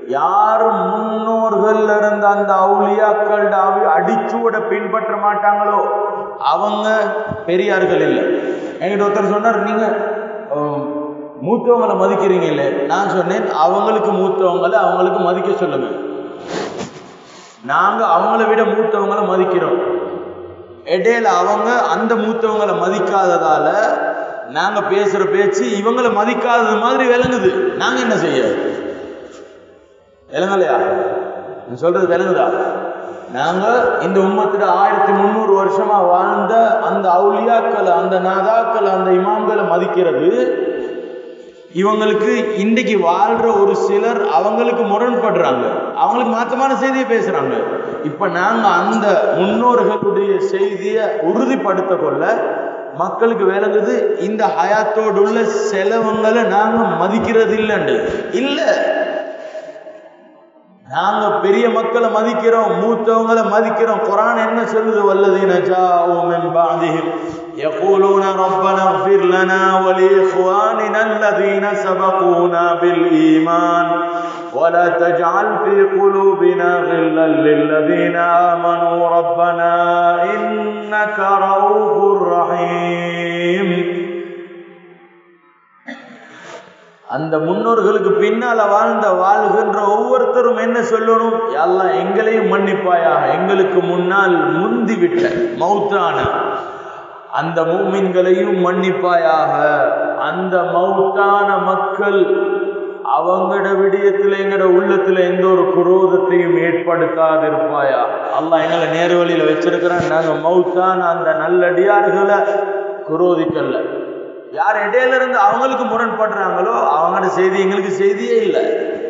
யார் முன்னோர்கள் இருந்த அந்த அவுளியாக்கள் அடிச்சுவட பின்பற்ற மாட்டாங்களோ அவங்க பெரியார்கள் இல்லை என்கிட்ட ஒருத்தர் சொன்னார் நீங்க அஹ், மூத்தவங்களை மதிக்கிறீங்க இல்லை நான் சொன்னேன் அவங்களுக்கு மூத்தவங்களை அவங்களுக்கு மதிக்க சொல்லுங்க நாங்க அவங்கள விட மூத்தவங்களை மதிக்கிறோம் இடையில அவங்க அந்த மூத்தவங்களை மதிக்காததால நாங்க பேசுற பேச்சு இவங்களை மதிக்காதது மாதிரி விளங்குது நாங்க என்ன செய்ய விளங்கலையா நீ சொல்றது விளங்குதா நாங்க இந்த உம்மத்துல ஆயிரத்தி முந்நூறு வருஷமா வாழ்ந்த அந்த அவுலியாக்களை அந்த நாதாக்களை அந்த இமாம்களை மதிக்கிறது இவங்களுக்கு இன்றைக்கு வாழ்ற ஒரு சிலர் அவங்களுக்கு முரண்படுறாங்க அவங்களுக்கு மாற்றமான செய்தியை பேசுறாங்க இப்ப நாங்க அந்த முன்னோர்களுடைய செய்தியை உறுதிப்படுத்த கொள்ள மக்களுக்கு விளங்குது இந்த ஹயாத்தோடு உள்ள செலவங்களை நாங்க மதிக்கிறது இல்லைண்டு இல்ல நாங்க பெரிய மக்களை மதிக்கிறோம் மூத்தவங்களை மதிக்கிறோம் குரான் என்ன சொல்லுது வல்லதீன ஜாஉ மின் பாதிஹிம் يقولون ربنا اغفر لنا ولإخواننا الذين سبقونا بالإيمان ولا تجعل في قلوبنا غلا للذين آمنوا ربنا إنك رؤوف رحيم அந்த முன்னோர்களுக்கு பின்னால வாழ்ந்த வாழ்கின்ற ஒவ்வொருத்தரும் என்ன சொல்லணும் எல்லாம் எங்களையும் மன்னிப்பாயாக எங்களுக்கு முன்னால் முந்தி விட்ட மௌத்தான அந்த மூமின்களையும் மன்னிப்பாயாக அந்த மௌத்தான மக்கள் அவங்களோட விடயத்துல எங்கட உள்ளத்துல எந்த ஒரு குரோதத்தையும் ஏற்படுத்தாதிருப்பாயா அல்லாஹ் எங்களை நேரு வழியில வச்சிருக்கிறான் நாங்க மௌத்தான அந்த நல்லடியார்களை குரோதிக்கல யார் இடையில இருந்து அவங்களுக்கு முரண்படுறாங்களோ அவங்களோட செய்தி எங்களுக்கு செய்தியே இல்லை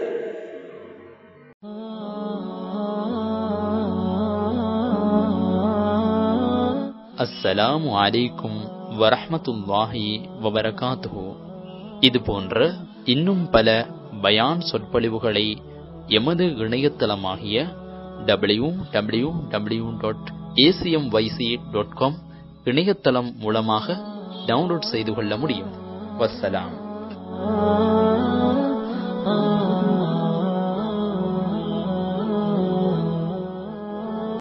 அஸ்ஸலாமு அலைக்கும் வரஹ்மத்துல்லாஹி வபரகாத்துஹு இது போன்ற இன்னும் பல பயான் சொற்பொழிவுகளை எமது இணையதளமாகிய W W W dot ACM YC dot com இணையதளம் மூலமாக டவுன்லோட் செய்து கொள்ள முடியும் வஸ்ஸலாம் ah